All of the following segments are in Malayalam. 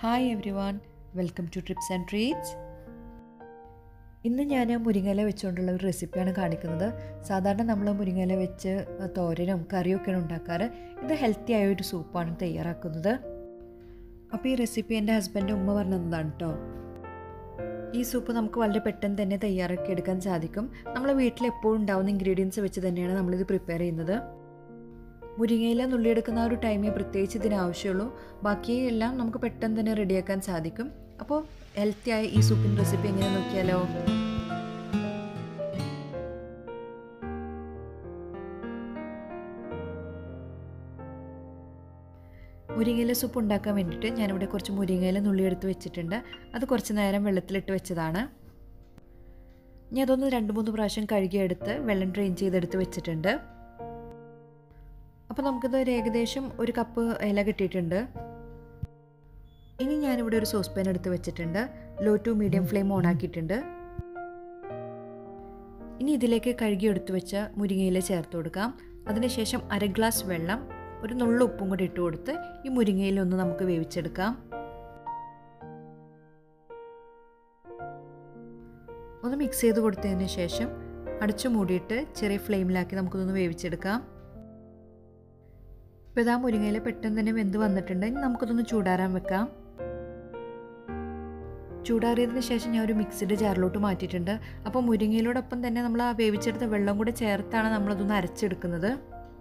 hi everyone welcome to trips and treats ഇന്ന് ഞാൻ മുരിങ്ങയില വെച്ചുകൊണ്ടുള്ള ഒരു റെസിപ്പിയാണ് കാണിക്കുന്നത് സാധാരണ നമ്മൾ മുരിങ്ങയില വെച്ച് തോരനും കറിയൊക്കെയാണ് ഉണ്ടാക്കാറ് ഇത് ഹെൽത്തി ആയ ഒരു സൂപ്പാണ് തയ്യാറാക്കുന്നത് അപ്പോൾ ഈ റെസിപ്പി എൻ്റെ ഹസ്ബൻഡ് ഉമ്മ പറഞ്ഞതാണ് കേട്ടോ ഈ സൂപ്പ് നമുക്ക് വളരെ പെട്ടെന്ന് തന്നെ തയ്യാറാക്കി എടുക്കാൻ സാധിക്കും നമ്മളെ വീട്ടിൽ എപ്പോഴും ഉണ്ടാവുന്ന ഇൻഗ്രീഡിയൻസ് വെച്ച് തന്നെയാണ് നമ്മളിത് പ്രിപ്പയർ ചെയ്യുന്നത് മുരിങ്ങയില നുള്ളിയെടുക്കുന്ന ആ ഒരു ടൈമേ പ്രത്യേകിച്ച് ഇതിന് ആവശ്യമുള്ളൂ ബാക്കിയെല്ലാം നമുക്ക് പെട്ടെന്ന് തന്നെ റെഡിയാക്കാൻ സാധിക്കും അപ്പോൾ ഹെൽത്തി ആയ ഈ സൂപ്പിൻ്റെ റെസിപ്പി എങ്ങനെ നോക്കിയാലോ മുരിങ്ങയില സൂപ്പ് ഉണ്ടാക്കാൻ വേണ്ടിയിട്ട് ഞാനിവിടെ കുറച്ച് മുരിങ്ങയില നുള്ളിയെടുത്ത് വെച്ചിട്ടുണ്ട് അത് കുറച്ച് നേരം വെള്ളത്തിലിട്ട് വെച്ചതാണ് ഞാൻ അതൊന്ന് രണ്ട് മൂന്ന് പ്രാവശ്യം കഴുകിയെടുത്ത് വെള്ളം ഡ്രെയിൻ ചെയ്തെടുത്ത് വെച്ചിട്ടുണ്ട് അപ്പോൾ നമുക്കിത് ഒരു ഏകദേശം ഒരു കപ്പ് ഇല കിട്ടിയിട്ടുണ്ട് ഇനി ഞാനിവിടെ ഒരു സോസ് പാൻ എടുത്ത് വെച്ചിട്ടുണ്ട് low to medium flame on ആക്കിയിട്ടുണ്ട് ഇനി ഇതിലേക്ക് കഴുകി എടുത്തു വെച്ച മുരിങ്ങയില ചേർത്ത് കൊടുക്കാം അതിനുശേഷം അര ഗ്ലാസ് വെള്ളം ഒരു നുള്ള ഉപ്പും കൂടി ഇട്ട് കൊടുത്ത് ഈ മുരിങ്ങയില ഒന്ന് നമുക്ക് വേവിച്ചെടുക്കാം ഒന്ന് മിക്സ് ചെയ്ത് കൊടുത്തതിന് ശേഷം അടച്ചു മൂടിയിട്ട് ചെറിയ ഫ്ലെയിമിലാക്കി നമുക്കൊന്ന് വേവിച്ചെടുക്കാം ഇപ്പോൾ ഇതാ മുരിങ്ങയില പെട്ടെന്ന് തന്നെ വെന്ത് വന്നിട്ടുണ്ട് ഇനി നമുക്കതൊന്ന് ചൂടാറാൻ വെക്കാം ചൂടാറിയതിന് ശേഷം ഞാൻ ഒരു മിക്സിയുടെ ജാറിലോട്ട് മാറ്റിയിട്ടുണ്ട് അപ്പോൾ മുരിങ്ങയിലോടൊപ്പം തന്നെ നമ്മൾ ആ വേവിച്ചെടുത്ത വെള്ളം കൂടെ ചേർത്താണ് നമ്മളതൊന്ന് അരച്ചെടുക്കുന്നത്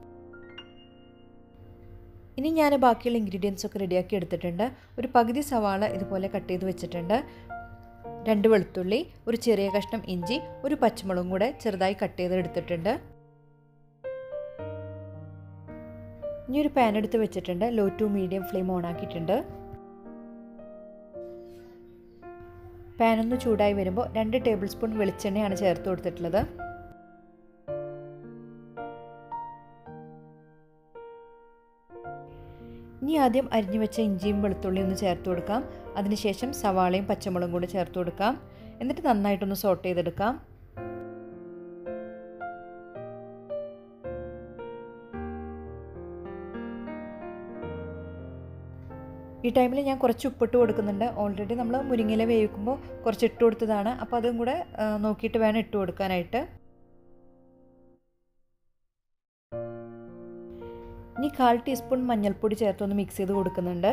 ഇനി ഞാൻ ബാക്കിയുള്ള ഇൻഗ്രീഡിയൻസ് ഒക്കെ റെഡിയാക്കി എടുത്തിട്ടുണ്ട് ഒരു പകുതി സവാള ഇതുപോലെ കട്ട് ചെയ്ത് വെച്ചിട്ടുണ്ട് രണ്ട് വെളുത്തുള്ളി ഒരു ചെറിയ കഷ്ണം ഇഞ്ചി ഒരു പച്ചമുളകും കൂടെ ചെറുതായി കട്ട് ചെയ്ത് എടുത്തിട്ടുണ്ട് ഇനി ഒരു പാൻ എടുത്ത് വെച്ചിട്ടുണ്ട് low to medium flame on ആക്കിയിട്ടുണ്ട് പാൻ ഒന്ന് ചൂടായി വരുമ്പോൾ രണ്ട് ടേബിൾ സ്പൂൺ വെളിച്ചെണ്ണയാണ് ചേർത്ത് കൊടുത്തിട്ടുള്ളത് ഇനി ആദ്യം അരിഞ്ഞു വെച്ച ഇഞ്ചിയും വെളുത്തുള്ളിയും ഒന്ന് ചേർത്ത് കൊടുക്കാം അതിനുശേഷം സവാളയും പച്ചമുളകും കൂടി ചേർത്ത് കൊടുക്കാം എന്നിട്ട് നന്നായിട്ടൊന്ന് സോട്ട് ചെയ്തെടുക്കാം ഈ ടൈമിൽ ഞാൻ കുറച്ച് ഉപ്പിട്ട് കൊടുക്കുന്നുണ്ട് ഓൾറെഡി നമ്മൾ മുരിങ്ങയില വേവിക്കുമ്പോൾ കുറച്ച് ഇട്ട് കൊടുത്തതാണ് അപ്പോൾ അതും കൂടെ നോക്കിയിട്ട് വേണം ഇട്ട് കൊടുക്കാനായിട്ട് ഇനി കാൽ ടീസ്പൂൺ മഞ്ഞൾപ്പൊടി ചേർത്തൊന്ന് മിക്സ് ചെയ്ത് കൊടുക്കുന്നുണ്ട്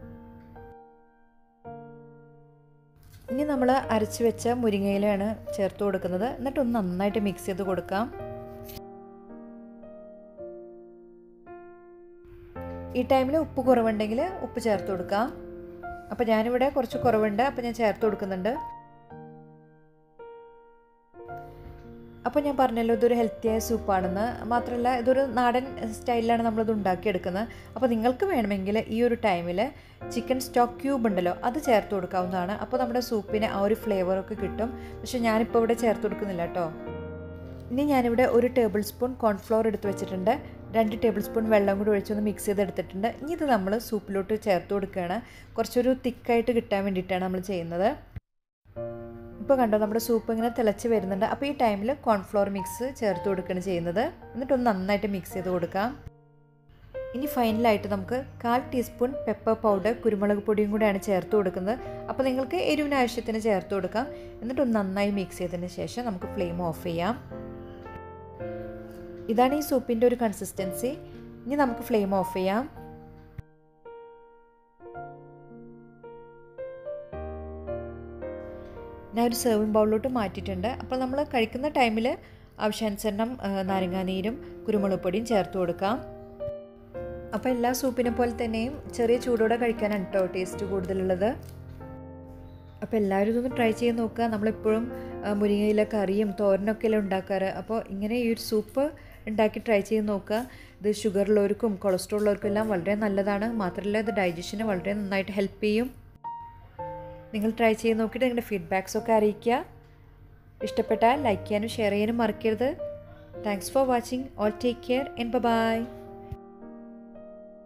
ഇനി നമ്മൾ അരച്ച് വെച്ച മുരിങ്ങയിലാണ് ചേർത്ത് കൊടുക്കുന്നത് എന്നിട്ട് ഒന്ന് നന്നായിട്ട് മിക്സ് ചെയ്ത് കൊടുക്കാം ഈ ടൈമിൽ ഉപ്പ് കുറവുണ്ടെങ്കിൽ ഉപ്പ് ചേർത്ത് കൊടുക്കാം അപ്പോൾ ഞാനിവിടെ കുറച്ച് കുറവുണ്ട് അപ്പോൾ ഞാൻ ചേർത്ത് കൊടുക്കുന്നുണ്ട് അപ്പോൾ ഞാൻ പറഞ്ഞല്ലോ ഇതൊരു ഹെൽത്തിയായ സൂപ്പാണെന്ന് മാത്രമല്ല ഇതൊരു നാടൻ സ്റ്റൈലിലാണ് നമ്മളിത് ഉണ്ടാക്കിയെടുക്കുന്നത് അപ്പോൾ നിങ്ങൾക്ക് വേണമെങ്കിൽ ഈ ഒരു ടൈമിൽ ചിക്കൻ സ്റ്റോക്ക് ക്യൂബ് ഉണ്ടല്ലോ അത് ചേർത്ത് കൊടുക്കാവുന്നതാണ് അപ്പോൾ നമ്മുടെ സൂപ്പിന് ആ ഒരു ഫ്ലേവറൊക്കെ കിട്ടും പക്ഷേ ഞാനിപ്പോൾ ഇവിടെ ചേർത്ത് കൊടുക്കുന്നില്ല കേട്ടോ ഇനി ഞാനിവിടെ ഒരു ടേബിൾ സ്പൂൺ കോൺഫ്ലോർ എടുത്ത് വെച്ചിട്ടുണ്ട് രണ്ട് ടേബിൾ സ്പൂൺ വെള്ളം കൂടി ഒഴിച്ചൊന്ന് മിക്സ് ചെയ്തെടുത്തിട്ടുണ്ട് ഇനി ഇത് നമ്മൾ സൂപ്പിലോട്ട് ചേർത്ത് കൊടുക്കുകയാണ് കുറച്ചൊരു തിക്കായിട്ട് കിട്ടാൻ വേണ്ടിയിട്ടാണ് നമ്മൾ ചെയ്യുന്നത് ഇപ്പോൾ കണ്ടോ നമ്മുടെ സൂപ്പ് ഇങ്ങനെ തിളച്ച് വരുന്നുണ്ട് അപ്പോൾ ഈ ടൈമിൽ കോൺഫ്ലോർ മിക്സ് ചേർത്ത് കൊടുക്കുകയാണ് ചെയ്യുന്നത് എന്നിട്ടൊന്ന് നന്നായിട്ട് മിക്സ് ചെയ്ത് കൊടുക്കാം ഇനി ഫൈനലായിട്ട് നമുക്ക് കാൽ ടീസ്പൂൺ പെപ്പർ പൗഡർ കുരുമുളക് പൊടിയും കൂടെയാണ് ചേർത്ത് കൊടുക്കുന്നത് അപ്പോൾ നിങ്ങൾക്ക് എരിവിന് ആവശ്യത്തിന് ചേർത്ത് കൊടുക്കാം എന്നിട്ടൊന്ന് നന്നായി മിക്സ് ചെയ്തതിന് ശേഷം നമുക്ക് ഫ്ലെയിം ഓഫ് ചെയ്യാം ഇതാണ് ഈ സൂപ്പിൻ്റെ ഒരു കൺസിസ്റ്റൻസി ഇനി നമുക്ക് ഫ്ലെയിം ഓഫ് ചെയ്യാം ഞാൻ ഒരു സെർവിങ് ബൗളിലോട്ട് മാറ്റിയിട്ടുണ്ട് അപ്പോൾ നമ്മൾ കഴിക്കുന്ന ടൈമിൽ ആവശ്യാനുസരണം നാരങ്ങാനീരും കുരുമുളക് പൊടിയും ചേർത്ത് കൊടുക്കാം അപ്പോൾ എല്ലാ സൂപ്പിനെ പോലെ തന്നെയും ചെറിയ ചൂടോടെ കഴിക്കാനാണ് കേട്ടോ ടേസ്റ്റ് കൂടുതലുള്ളത് അപ്പോൾ എല്ലാവരും ഇതൊന്ന് ട്രൈ ചെയ്ത് നോക്കുക നമ്മളെപ്പോഴും മുരിങ്ങയില കറിയും തോരനൊക്കെ അല്ലേ ഉണ്ടാക്കാറ് അപ്പോൾ ഇങ്ങനെ ഈ ഒരു സൂപ്പ് ഉണ്ടാക്കി ട്രൈ ചെയ്ത് നോക്കുക ഇത് ഷുഗർ ഉള്ളവർക്കും കൊളസ്ട്രോൾ ഉള്ളവർക്കും എല്ലാം വളരെ നല്ലതാണ് മാത്രമല്ല ഇത് ഡൈജഷന് വളരെ നന്നായിട്ട് ഹെൽപ്പ് ചെയ്യും നിങ്ങൾ ട്രൈ ചെയ്ത് നോക്കിയിട്ട് നിങ്ങളുടെ ഫീഡ്ബാക്സ് ഒക്കെ അറിയിക്കുക ഇഷ്ടപ്പെട്ടാൽ ലൈക്ക് ചെയ്യാനും ഷെയർ ചെയ്യാനും മറക്കരുത് thanks for watching all take care and by